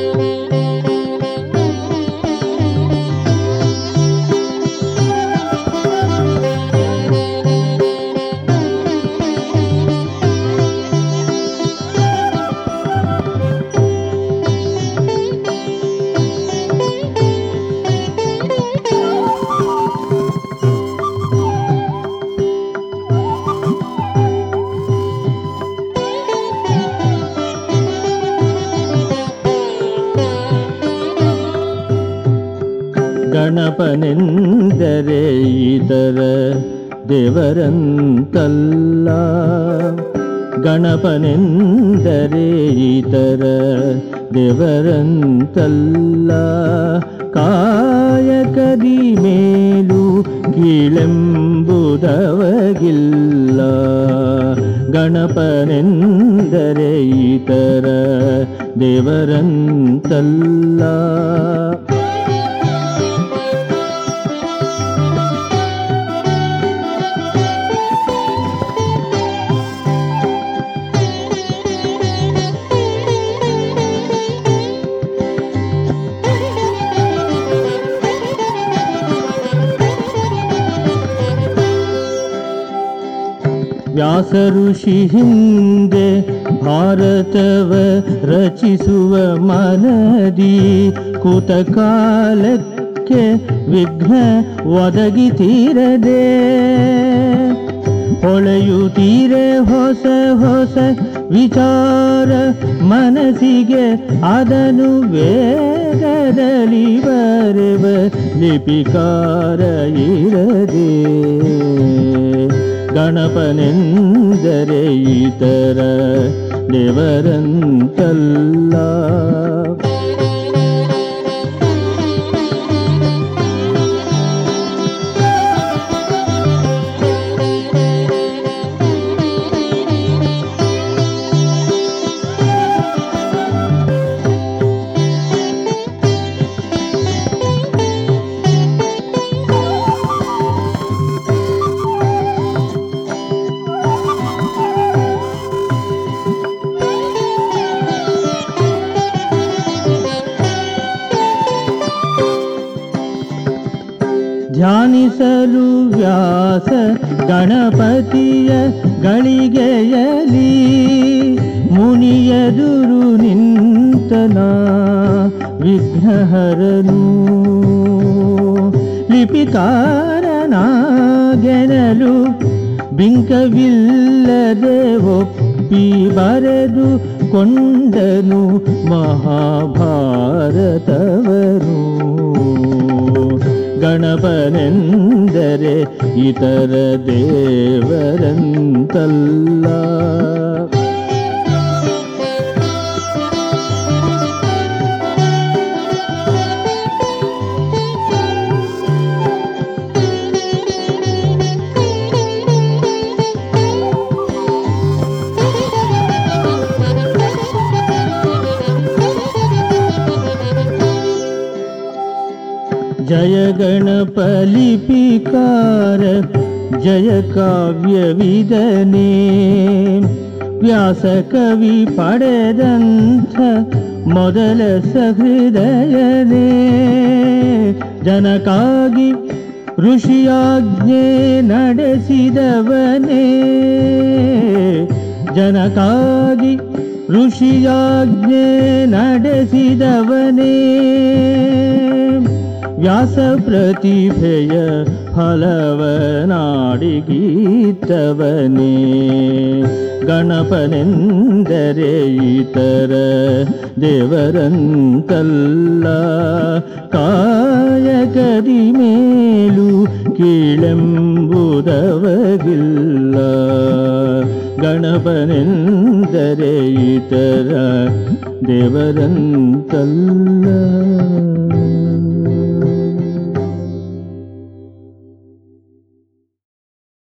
ಗಣಪನೆಂದರೆ ಇತರ ದೇವರಂತಲ್ಲ ಗಣಪನೆಂದರೆ ಇತರ ದೇವರಂತಲ್ಲ ಕಾಯಕದಿ ಮೇಲು ಕೀಳೆಂಬುದವಗಿಲ್ಲ ಗಣಪನೆಂದರೆ ಇತರ ದೇವರಂತಲ್ಲ ವ್ಯಾಸ ಋಷಿ ಹಿಂದೆ ಭಾರತವ ರಚಿಸುವ ಮನದಿ ಕೂತ ಕಾಲಕ್ಕೆ ವಿಘ್ನ ಒದಗಿತೀರದೆ ಹೊಳೆಯುತ್ತೀರೆ ಹೊಸ ಹೊಸ ವಿಚಾರ ಮನಸ್ಸಿಗೆ ಅದನ್ನು ವೇಗದಲ್ಲಿ ಬರೆವ ಲಿಪಿಕಾರ ಇರದೆ ಗಣಪನೆಂದರೆ ಇತರ ದೇವರಂತಲ್ಲ ಧ್ಯಾನಿಸಲು ವ್ಯಾಸ ಗಣಪತಿಯ ಗಳಿಗೆಯಲಿ ಮುನಿಯದುರು ನಿಂತನ ವಿಘ್ನಹರನು ಲಿಪಿಕಾರನಾಗೆನಲು ಬಿಂಕವಿಲ್ಲದೆ ಒಪ್ಪಿ ಬರೆದು ಕೊಂಡನು ಮಹಾಭಾರತವನು ಗಣಪನೆಂದರೆ ಇತರ ದೇವರಂತಲ್ಲ ಜಯ ಗಣಪಲಿಪಿಕಾರ ಜಯ ಕಾವ್ಯವಿದನೆ ವ್ಯಾಸ ಕವಿ ಪಡೆದಂಥ ಮೊದಲ ಸಹೃದಯನೇ ಜನಕ್ಕಾಗಿ ಋಷಿಯಾಜ್ಞೆ ನಡೆಸಿದವನೇ ಜನಕ್ಕಾಗಿ ಋಷಿಯಾಜ್ಞೆ ನಡೆಸಿದವನೇ ವ್ಯಾಸ ಪ್ರತಿಭೆಯ ಫಲವನಾಡಿಗೀತವನೇ ಗಣಪನೆಂದರೆ ಇತರ ದೇವರಂತಲ್ಲ ಕಾಯಕದಿ ಮೇಲು ಕೀಳೆಂಬುದವಗಿಲ್ಲ ಗಣಪನೆಂದರೆ ಇತರ ದೇವರಂತಲ್ಲ